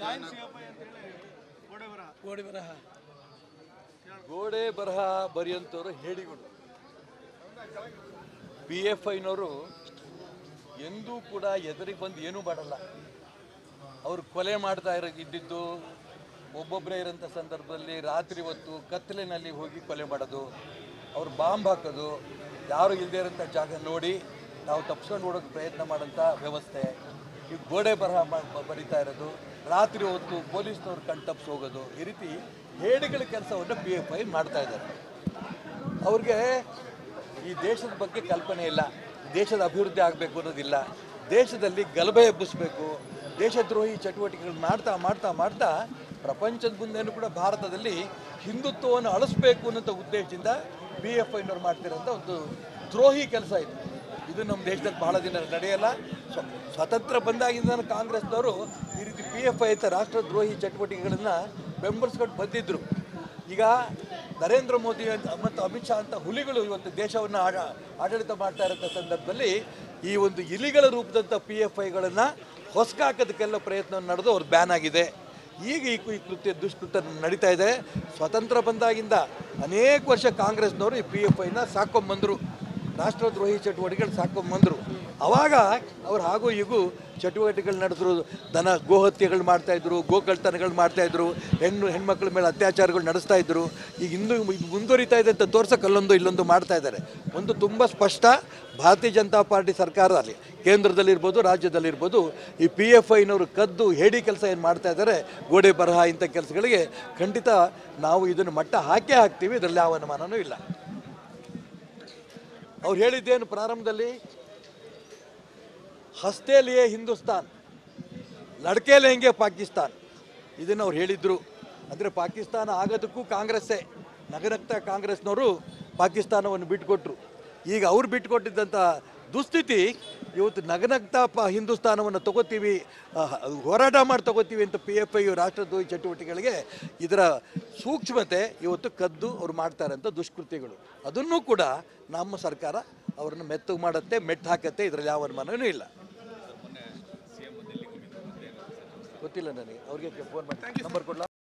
ಗೋಡೆ ಬರಹ ಗೋಡೆ ಬರಹ ಬರೆಯಂಥವ್ರು ಹೇಳಿಗಳು ಪಿ ಎಫ್ ಐನವರು ಎಂದೂ ಕೂಡ ಎದುರಿಗೆ ಬಂದು ಏನೂ ಮಾಡಲ್ಲ ಅವರು ಕೊಲೆ ಮಾಡ್ತಾ ಇರೋ ಇದ್ದಿದ್ದು ಒಬ್ಬೊಬ್ಬರೇ ಇರೋಂಥ ಸಂದರ್ಭದಲ್ಲಿ ರಾತ್ರಿ ಹೊತ್ತು ಕತ್ತಲಿನಲ್ಲಿ ಹೋಗಿ ಕೊಲೆ ಮಾಡೋದು ಅವ್ರು ಬಾಂಬ್ ಹಾಕೋದು ಯಾರು ಇಲ್ಲದೆ ಇರೋಂಥ ಜಾಗ ನೋಡಿ ನಾವು ತಪ್ಸ್ಕೊಂಡು ಓಡೋಕೆ ಪ್ರಯತ್ನ ಮಾಡೋಂಥ ವ್ಯವಸ್ಥೆ ಈ ಗೋಡೆ ಬರಹ ಮಾ- ಬ- ಬರಿತಾ ಇರೋದು ರಾತ್ರಿ ಹೊತ್ತು ಪೊಲೀಸ್ನವ್ರು ಕಣ್ ತಪ್ಪಿಸಿ ಹೋಗೋದು ಈ ರೀತಿ ಹೇಡಿಗಳ ಕೆಲಸವನ್ನು ಪಿ ಎಫ್ ಐ ಮಾಡ್ತಾ ಇದ್ದಾರೆ ಅವ್ರಿಗೆ ಈ ದೇಶದ ಬಗ್ಗೆ ಕಲ್ಪನೆ ಇಲ್ಲ ದೇಶದ ಅಭಿವೃದ್ಧಿ ಆಗಬೇಕು ಅನ್ನೋದಿಲ್ಲ ದೇಶದಲ್ಲಿ ಗಲಭೆ ಎಬ್ಬಿಸ್ಬೇಕು ದೇಶದ್ರೋಹಿ ಚಟುವಟಿಕೆಗಳು ಮಾಡ್ತಾ ಮಾಡ್ತಾ ಮಾಡ್ತಾ ಪ್ರಪಂಚದ ಮುಂದೆನೂ ಕೂಡ ಭಾರತದಲ್ಲಿ ಹಿಂದುತ್ವವನ್ನು ಅಳಿಸ್ಬೇಕು ಅನ್ನೋ ಉದ್ದೇಶದಿಂದ ಬಿ ಎಫ್ ಐನವ್ರು ಮಾಡ್ತಿರೋಂಥ ಒಂದು ದ್ರೋಹಿ ಕೆಲಸ ಇದು ಇದು ನಮ್ಮ ದೇಶದಲ್ಲಿ ಬಹಳ ದಿನ ನಡೆಯಲ್ಲ ಸ್ವ- ಸ್ವತಂತ್ರ ಬಂದಾಗಿಂದ ಕಾಂಗ್ರೆಸ್ನವರು ಈ ರೀತಿ ಪಿ ಎಫ್ ಐ ಅಂತ ರಾಷ್ಟ್ರದ್ರೋಹಿ ಚಟುವಟಿಕೆಗಳನ್ನು ಬೆಂಬಲಿಸ್ಕೊಂಡು ಬಂದಿದ್ದರು ಈಗ ನರೇಂದ್ರ ಮೋದಿ ಅಂತ- ಮತ್ತು ಅಮಿತ್ ಶಾ ಅಂತ ಹುಲಿಗಳು ಇವತ್ತು ದೇಶವನ್ನು ಆಡ ಆಡಳಿತ ಮಾಡ್ತಾ ಇರೋಂಥ ಸಂದರ್ಭದಲ್ಲಿ ಈ ಒಂದು ಇಲಿಗಳ ರೂಪದಂಥ ಪಿ ಎಫ್ ಐಗಳನ್ನು ಹೊಸಕಾಕೋದಕ್ಕೆಲ್ಲ ಪ್ರಯತ್ನ ನಡೆದು ಅವ್ರು ಬ್ಯಾನ್ ಆಗಿದೆ ಈಗ ಈ ಕು- ಈ ಕೃತ್ಯ ದುಷ್ಕೃತ್ಯ ನಡೀತಾ ಇದೆ ಸ್ವತಂತ್ರ ಬಂದಾಗಿಂದ ಅನೇಕ ವರ್ಷ ಕಾಂಗ್ರೆಸ್ನವರು ಈ ಪಿ ಎಫ್ ಐನ ಸಾಕೊಂಬಂದರು ರಾಷ್ಟ್ರದ್ರೋಹಿ ಚಟುವಟಿಕೆಗಳು ಸಾಕೊಂಬಂದರು ಅವಾಗ ಅವ್ರು ಹಾಗೂ ಹೀಗೂ ಚಟುವಟಿಕೆಗಳು ನಡೆದ್ರು ದನ ಗೋಹತ್ಯೆಗಳು ಮಾಡ್ತಾಯಿದ್ರು ಗೋಕಳ್ತನಗಳು ಮಾಡ್ತಾಯಿದ್ರು ಹೆಣ್ಣು ಹೆಣ್ಮಕ್ಳ ಮೇಲೆ ಅತ್ಯಾಚಾರಗಳು ನಡೆಸ್ತಾ ಇದ್ರು ಈಗ ಇಂದು ಇದು ಮುಂದುವರಿತಾ ಇದೆ ಅಂತ ತೋರ್ಸಕ್ಕೆ ಅಲ್ಲೊಂದು ಇಲ್ಲೊಂದು ಮಾಡ್ತಾ ಇದ್ದಾರೆ ಒಂದು ತುಂಬ ಸ್ಪಷ್ಟ ಭಾರತೀಯ ಜನತಾ ಪಾರ್ಟಿ ಸರ್ಕಾರದಲ್ಲಿ ಕೇಂದ್ರದಲ್ಲಿರ್ಬೋದು ರಾಜ್ಯದಲ್ಲಿರ್ಬೋದು ಈ ಪಿ ಎಫ್ ಐನವರು ಕದ್ದು ಹೇಡಿ ಕೆಲಸ ಏನು ಮಾಡ್ತಾ ಇದ್ದಾರೆ ಗೋಡೆ ಬರಹ ಇಂಥ ಕೆಲಸಗಳಿಗೆ ಖಂಡಿತ ನಾವು ಇದನ್ನು ಮಟ್ಟ ಹಾಕೇ ಹಾಕ್ತೀವಿ ಇದರಲ್ಲಿ ಯಾವ ಅನುಮಾನನೂ ಇಲ್ಲ ಅವ್ರು ಹೇಳಿದ್ದೇನು ಪ್ರಾರಂಭದಲ್ಲಿ ಹಸ್ತೇಲಿಯೇ ಹಿಂದೂಸ್ತಾನ್ ಲಡ್ಕೇಲೆ ಹೆಂಗೆ ಪಾಕಿಸ್ತಾನ್ ಇದನ್ನು ಅವ್ರು ಹೇಳಿದ್ರು ಅಂದರೆ ಪಾಕಿಸ್ತಾನ ಆಗೋದಕ್ಕೂ ಕಾಂಗ್ರೆಸ್ಸೇ ನಗರಕ್ತ ಕಾಂಗ್ರೆಸ್ನವರು ಪಾಕಿಸ್ತಾನವನ್ನು ಬಿಟ್ಟುಕೊಟ್ರು ಈಗ ಅವ್ರು ಬಿಟ್ಟುಕೊಟ್ಟಿದ್ದಂಥ ದುಸ್ಥಿತಿ ಇವತ್ತು ನಗನಗ್ತಾ ಪ ಹಿಂದೂಸ್ತಾನವನ್ನು ತಗೋತೀವಿ ಅಹ್, ಹೋರಾಟ ಮಾಡಿ ತಗೋತೀವಿ ಅಂತ ಪಿ ಎಫ್ ಐ ರಾಷ್ಟ್ರದ್ರೋಹಿ ಚಟುವಟಿಕೆಗಳಿಗೆ ಇದರ ಸೂಕ್ಷ್ಮತೆ ಇವತ್ತು ಕದ್ದು ಅವ್ರು ಮಾಡ್ತಾರೆ ಅಂತ ದುಷ್ಕೃತ್ಯಗಳು ಅದನ್ನೂ ಕೂಡ ನಮ್ಮ ಸರ್ಕಾರ ಅವ್ರನ್ನ ಮೆತ್ತಗೆ ಮಾಡುತ್ತೆ ಮೆಟ್ಟು ಹಾಕತ್ತೆ ಇದರಲ್ಲಿ ಯಾವ ಅನುಮಾನವೂ ಇಲ್ಲ ಗೊತ್ತಿಲ್ಲ ನನಗೆ ಅವ್ರಿಗೆ ಫೋನ್ ಮಾಡಿ ನಂಬರ್ ಕೊಡ್ಲಾ